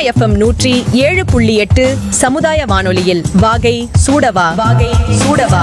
FM நூற்றி ஏழு புள்ளி எட்டு சமுதாய வானொலியில் வாகை சூடவா வாகை சூடவா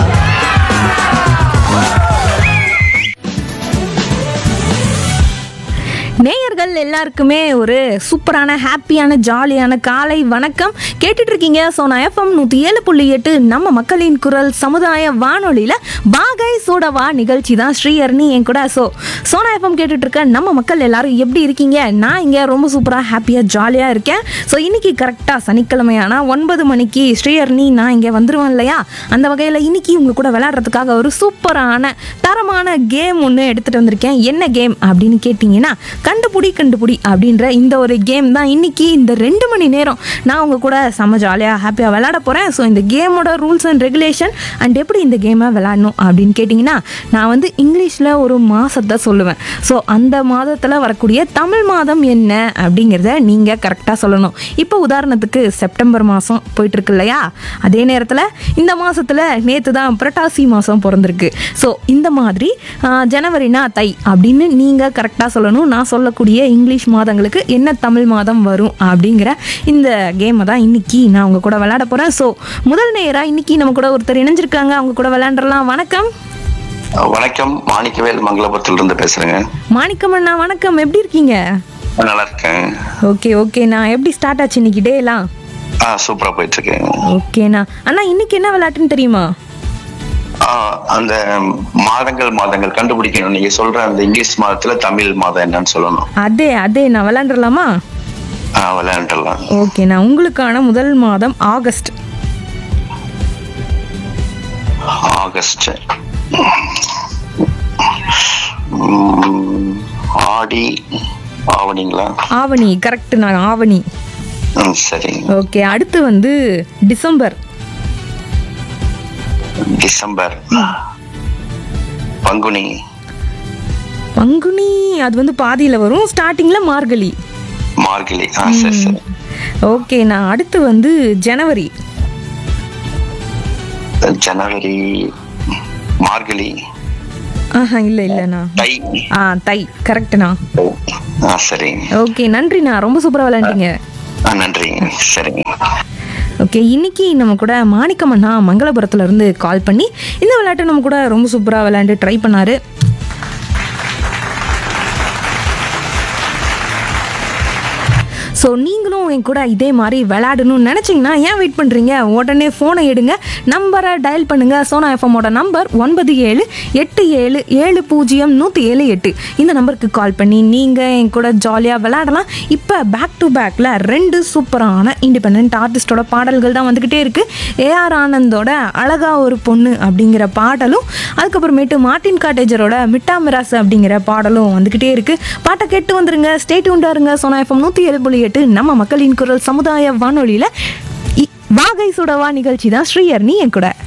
நேயர்கள் எல்லாருக்குமே ஒரு சூப்பரான ஹாப்பியான ஜாலியான காலை வணக்கம் கேட்டுட்டு இருக்கீங்க சோனா எஃப்எம் நூற்றி ஏழு புள்ளி எட்டு நம்ம மக்களின் குரல் சமுதாய வானொலியில் பாகை சோடவா நிகழ்ச்சி தான் ஸ்ரீஹர்னி என் கூட ஸோ சோனா எஃப்எம் கேட்டுட்டு இருக்க நம்ம மக்கள் எல்லாரும் எப்படி இருக்கீங்க நான் இங்கே ரொம்ப சூப்பராக ஹாப்பியாக ஜாலியாக இருக்கேன் ஸோ இன்னைக்கு கரெக்டாக சனிக்கிழமையானா ஒன்பது மணிக்கு ஸ்ரீஹர்னி நான் இங்கே வந்துருவேன் இல்லையா அந்த வகையில் இன்னைக்கு உங்க கூட விளையாடுறதுக்காக ஒரு சூப்பரான தரமான கேம் ஒன்று எடுத்துகிட்டு வந்திருக்கேன் என்ன கேம் அப்படின்னு கேட்டிங்கன்னா கண்டுபிடி கண்டுபிடி அப்படின்ற இந்த ஒரு கேம் தான் இன்னைக்கு இந்த ரெண்டு மணி நேரம் நான் உங்க கூட செம்ம ஜாலியாக ஹாப்பியாக விளையாட போகிறேன் ஸோ இந்த கேமோட ரூல்ஸ் அண்ட் ரெகுலேஷன் அண்ட் எப்படி இந்த கேமை விளையாடணும் அப்படின்னு கேட்டிங்கன்னா நான் வந்து இங்கிலீஷில் ஒரு மாதத்தை சொல்லுவேன் ஸோ அந்த மாதத்தில் வரக்கூடிய தமிழ் மாதம் என்ன அப்படிங்கிறத நீங்கள் கரெக்டாக சொல்லணும் இப்போ உதாரணத்துக்கு செப்டம்பர் மாதம் போயிட்டுருக்கு இல்லையா அதே நேரத்தில் இந்த மாதத்தில் நேற்று தான் புரட்டாசி மாதம் பிறந்திருக்கு ஸோ இந்த மாதிரி ஆஹ், ஜனவரினா தை அப்படின்னு நீங்கள் கரெக்டாக சொல்லணும் நான் சொல்லக்கூடிய இங்கிலீஷ் மாதங்களுக்கு என்ன தமிழ் மாதம் வரும் அப்படிங்கிற இந்த கேமை தான் இன்னைக்கு நான் உங்க கூட விளையாட போகிறேன் ஸோ முதல் நேராக இன்னைக்கு நம்ம கூட ஒருத்தர் இணைஞ்சிருக்காங்க அவங்க கூட விளையாண்டுறலாம் வணக்கம் வணக்கம் மாணிக்கவேல் மங்களபுரத்துல இருந்து பேசுறேங்க மாணிக்கம் அண்ணா வணக்கம் எப்படி இருக்கீங்க நல்லா இருக்கேன் ஓகே ஓகே நான் எப்படி ஸ்டார்ட் ஆச்சு இன்னைக்கு டேலாம் ஆ சூப்பரா போயிட்டு இருக்கேன் ஓகேண்ணா அண்ணா இன்னைக்கு என்ன விளையாட்டுன்னு தெரியுமா ஆ, அந்த மாதங்கள் மாதங்கள் கண்டுபிடிக்கணும் நீங்க சொல்ற அந்த இங்கிலீஷ் மாதத்துல தமிழ் மாதம் என்னன்னு சொல்லணும் அதே அதே நான் விளையாண்டுடலாமா ஆ, விளையாண்டுலாம் ஓகேண்ணா உங்களுக்கான முதல் மாதம் ஆகஸ்ட் ஆகஸ்ட் உம், ஆடி ஆவணிங்களா ஆவணி கரெக்ட் நான் ஆவணி ம், சரி ஓகே அடுத்து வந்து டிசம்பர் டிசம்பர் பங்குனி பங்குனி அது வந்து பாதியில் வரும் ஸ்டார்டிங்கில் மார்கழி மார்கழி ஆ சரி சரி ஓகே நான் அடுத்து வந்து ஜனவரி ஜனவரி மார்கழி ஆஹா இல்லை இல்லைண்ணா தை ஆ தை கரெக்ட்ண்ணா ஆ சரி ஓகே நன்றிண்ணா ரொம்ப சூப்பராக விளையாண்டீங்க ஆ நன்றி சரிங்க ஓகே இன்னைக்கு நம்ம கூட மாணிக்கம் அண்ணா மங்களபுரத்துல இருந்து கால் பண்ணி இந்த விளையாட்டை நம்ம கூட ரொம்ப சூப்பராக விளையாண்டு ட்ரை பண்ணாரு ஸோ நீங்களும் என் கூட இதே மாதிரி விளையாடணும்னு நினச்சிங்கன்னா ஏன் வெயிட் பண்ணுறீங்க உடனே ஃபோனை எடுங்க நம்பரை டயல் பண்ணுங்கள் சோனா எஃப்எம்மோட நம்பர் ஒன்பது ஏழு எட்டு ஏழு ஏழு பூஜ்ஜியம் நூற்றி ஏழு எட்டு இந்த நம்பருக்கு கால் பண்ணி நீங்கள் என் கூட ஜாலியாக விளையாடலாம் இப்போ பேக் டு பேக்கில் ரெண்டு சூப்பரான இண்டிபெண்ட் ஆர்டிஸ்டோட பாடல்கள் தான் வந்துக்கிட்டே இருக்குது ஏஆர் ஆனந்தோட அழகா ஒரு பொண்ணு அப்படிங்கிற பாடலும் அதுக்கப்புறமேட்டு மார்ட்டின் காட்டேஜரோட மிட்டா மிராஸ் அப்படிங்கிற பாடலும் வந்துக்கிட்டே இருக்குது பாட்டை கேட்டு வந்துருங்க ஸ்டேட் உண்டாருங்க சோனா எஃப்எம் நூற்றி ஏழு புள்ளி எட்டு நம்ம மக்களின் குரல் சமுதாய வானொலியில் இ- வாகை சுடவா நிகழ்ச்சி தான் ஸ்ரீயர்னி என் கூட